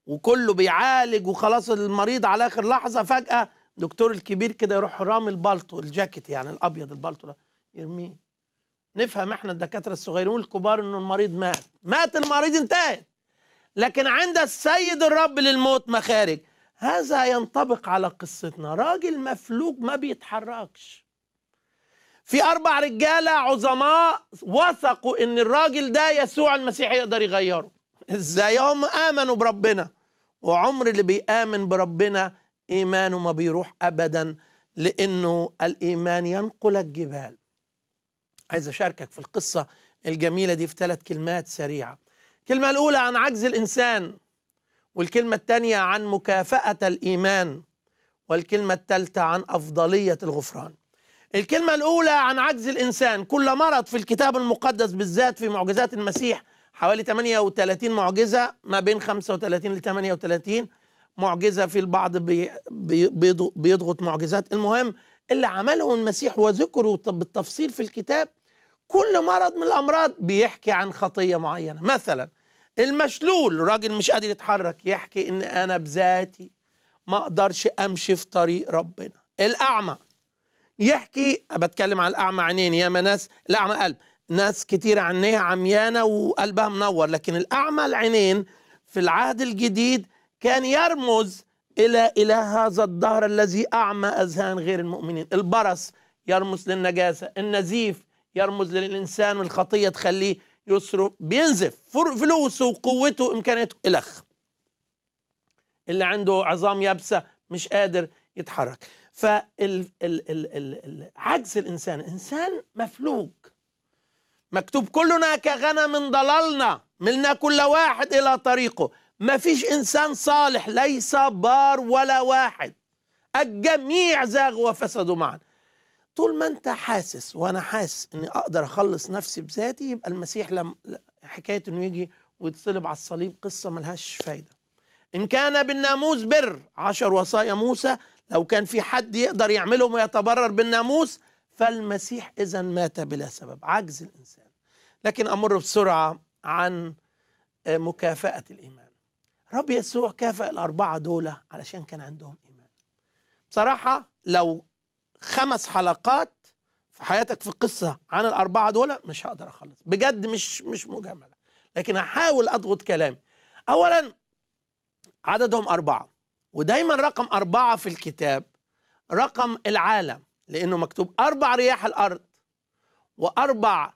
وكله بيعالج وخلاص المريض على اخر لحظه فجاه دكتور الكبير كده يروح رامي البلطو الجاكيت يعني الابيض البلطو ده يرميه نفهم احنا الدكاتره الصغيرين والكبار انه المريض مات مات المريض انتهت لكن عند السيد الرب للموت مخارج هذا ينطبق على قصتنا راجل مفلوج ما بيتحركش في اربع رجاله عظماء وثقوا ان الراجل ده يسوع المسيح يقدر يغيره ازاي هم امنوا بربنا وعمر اللي بيامن بربنا ايمانه ما بيروح ابدا لانه الايمان ينقل الجبال عايز اشاركك في القصه الجميله دي في ثلاث كلمات سريعه الكلمه الاولى عن عجز الانسان والكلمه الثانيه عن مكافاه الايمان والكلمه الثالثه عن افضليه الغفران الكلمه الاولى عن عجز الانسان كل مرض في الكتاب المقدس بالذات في معجزات المسيح حوالي 38 معجزه ما بين 35 ل 38 معجزه في البعض بي بي بيضغط معجزات المهم اللي عمله المسيح وذكره بالتفصيل في الكتاب كل مرض من الامراض بيحكي عن خطيه معينه مثلا المشلول راجل مش قادر يتحرك يحكي ان انا بذاتي ما اقدرش امشي في طريق ربنا الاعمى يحكي بتكلم عن الاعمى عينين يا ناس الاعمى قلب ناس كتير عينيها عميانه وقلبها منور لكن الاعمى العينين في العهد الجديد كان يرمز الى اله هذا الدهر الذي اعمى اذهان غير المؤمنين البرص يرمز للنجاسه النزيف يرمز للانسان والخطيه تخليه يسرق بينزف فلوسه وقوته وامكانياته الخ اللي عنده عظام يابسه مش قادر يتحرك فعجز الانسان انسان مفلوج مكتوب كلنا كغنم ضللنا ملنا كل واحد الى طريقه ما فيش انسان صالح ليس بار ولا واحد الجميع زاغوا وفسدوا معا طول ما انت حاسس وانا حاسس اني اقدر اخلص نفسي بذاتي يبقى المسيح لم حكايه انه يجي ويتصلب على الصليب قصه ملهاش فايده ان كان بالناموس بر عشر وصايا موسى لو كان في حد يقدر يعملهم ويتبرر بالناموس فالمسيح اذا مات بلا سبب عجز الانسان لكن امر بسرعه عن مكافاه الايمان رب يسوع كافأ الاربعه دول علشان كان عندهم ايمان بصراحه لو خمس حلقات في حياتك في القصه عن الاربعه دول مش هقدر اخلص بجد مش مش مجامله لكن هحاول اضغط كلامي اولا عددهم اربعه ودايما رقم اربعه في الكتاب رقم العالم لانه مكتوب اربع رياح الارض واربع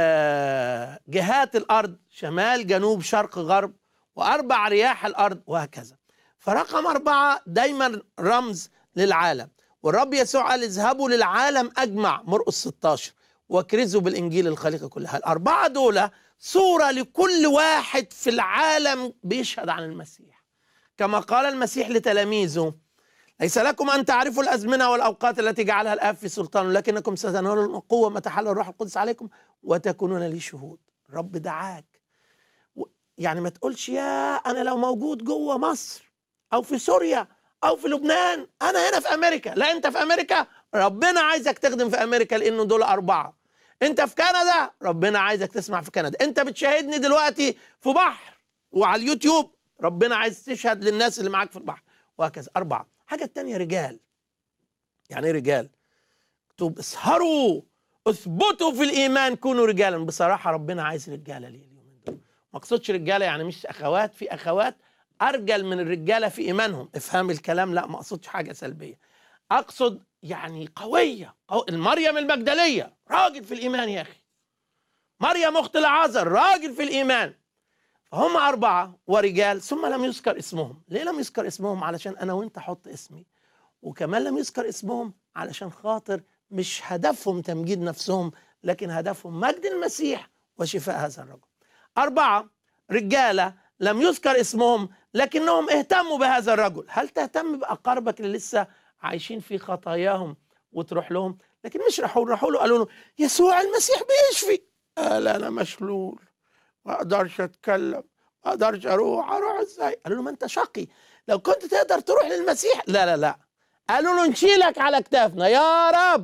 آه جهات الارض شمال جنوب شرق غرب واربع رياح الارض وهكذا فرقم اربعه دايما رمز للعالم والرب يسوع قال اذهبوا للعالم اجمع مرقس 16 واكرزوا بالانجيل الخليقه كلها الاربعه دول صوره لكل واحد في العالم بيشهد عن المسيح كما قال المسيح لتلاميذه ليس لكم ان تعرفوا الازمنه والاوقات التي جعلها الاب في سلطانه لكنكم ستنالون القوه متى حل الروح القدس عليكم وتكونون لي شهود رب دعاك يعني ما تقولش يا انا لو موجود جوه مصر او في سوريا او في لبنان انا هنا في امريكا لا انت في امريكا ربنا عايزك تخدم في امريكا لانه دول اربعه انت في كندا ربنا عايزك تسمع في كندا انت بتشاهدني دلوقتي في بحر وعلى اليوتيوب ربنا عايز تشهد للناس اللي معاك في البحر وهكذا اربعه حاجه التانية رجال يعني ايه رجال مكتوب اسهروا اثبتوا في الايمان كونوا رجالا بصراحه ربنا عايز رجاله ليه اليومين دول ما اقصدش رجاله يعني مش اخوات في اخوات ارجل من الرجاله في ايمانهم افهم الكلام لا ما اقصدش حاجه سلبيه اقصد يعني قويه قو... المريم المجدليه راجل في الايمان يا اخي مريم اخت العازر راجل في الايمان فهم أربعة ورجال ثم لم يذكر اسمهم ليه لم يذكر اسمهم علشان أنا وأنت حط اسمي وكمان لم يذكر اسمهم علشان خاطر مش هدفهم تمجيد نفسهم لكن هدفهم مجد المسيح وشفاء هذا الرجل أربعة رجالة لم يذكر اسمهم لكنهم اهتموا بهذا الرجل هل تهتم بأقاربك اللي لسه عايشين في خطاياهم وتروح لهم لكن مش راحوا راحوا له قالوا له يسوع المسيح بيشفي قال أنا مشلول ما اقدرش اتكلم ما اقدرش اروح اروح ازاي قالوا له ما انت شقي لو كنت تقدر تروح للمسيح لا لا لا قالوا له نشيلك على كتافنا يا رب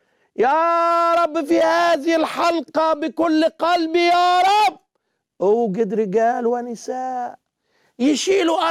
يا رب في هذه الحلقة بكل قلبي يا رب اوجد رجال ونساء يشيلوا